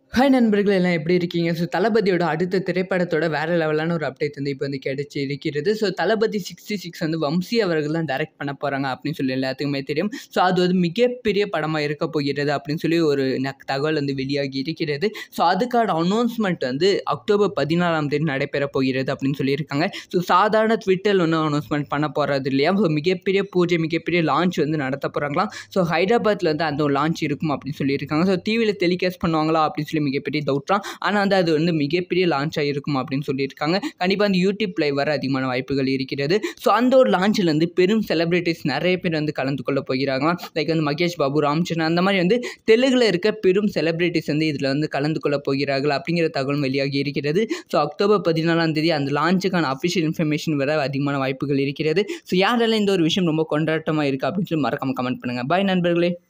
hi நண்பர்களே எல்லாம் எப்படி இருக்கீங்க ஸோ தளபதியோட அடுத்த திரைப்படத்தோட வேறு லெவலான ஒரு அப்டேட் வந்து இப்போ வந்து கிடைச்சி இருக்கிறது ஸோ தளபதி சிக்ஸ்டி சிக்ஸ் வந்து வம்சி அவர்கள் தான் டைரக்ட் பண்ண போகிறாங்க அப்படின்னு சொல்லி எல்லாத்துக்குமே தெரியும் ஸோ அது வந்து மிகப்பெரிய படமாக இருக்க போகிறது அப்படின்னு சொல்லி ஒரு ந- தகவல் வந்து வெளியாகி இருக்கிறது ஸோ அதுக்கான அனௌன்ஸ்மெண்ட் வந்து அக்டோபர் பதினாலாம் தேதி நடைபெற போகிறது அப்படின்னு சொல்லியிருக்காங்க ஸோ சாதாரண ட்விட்டரில் ஒன்றும் அனௌன்ஸ்மெண்ட் பண்ண போகிறது இல்லையா ஸோ மிகப்பெரிய பூஜை மிகப்பெரிய லான்ச் வந்து நடத்த போகிறாங்களாம் ஸோ ஹைதராபாத்தில் வந்து அந்த ஒரு லான்ச் இருக்கும் அப்படின்னு சொல்லியிருக்காங்க ஸோ டிவியில் டெலிகாஸ்ட் பண்ணுவாங்களா அப்படின்னு சொல்லி மிகப்பெரிய டவுட் தான் ஆனால் வந்து அது வந்து மிகப்பெரிய லான்ச்சாக இருக்கும் அப்படின்னு சொல்லியிருக்காங்க கண்டிப்பாக அந்த யூடியூப் லைவ் வர அதிகமான வாய்ப்புகள் இருக்கிறது ஸோ அந்த ஒரு லான்ச்சில் வந்து பெரும் செலிபிரிட்டிஸ் நிறைய பேர் வந்து கலந்து கொள்ள போகிறாங்க லைக் வந்து மகேஷ் பாபு ராம்சரண் அந்த மாதிரி வந்து தெலுங்கில் இருக்க பெரும் செலிபிரிட்டிஸ் வந்து இதில் வந்து கலந்து கொள்ள போகிறார்கள் அப்படிங்கிற தகவல் வெளியாகி இருக்கிறது ஸோ அக்டோபர் பதினாலாம் தேதி அந்த லான்ச்சுக்கான அஃபிஷியல் இன்ஃபர்மேஷன் வர அதிகமான வாய்ப்புகள் இருக்கிறது ஸோ யாரெல்லாம் இந்த ஒரு விஷயம் ரொம்ப கொண்டாட்டமாக இருக்குது அப்படின்னு சொல்லி மறக்காம கமெண்ட் பண்ணுங்கள் பாய் நண்பர்களே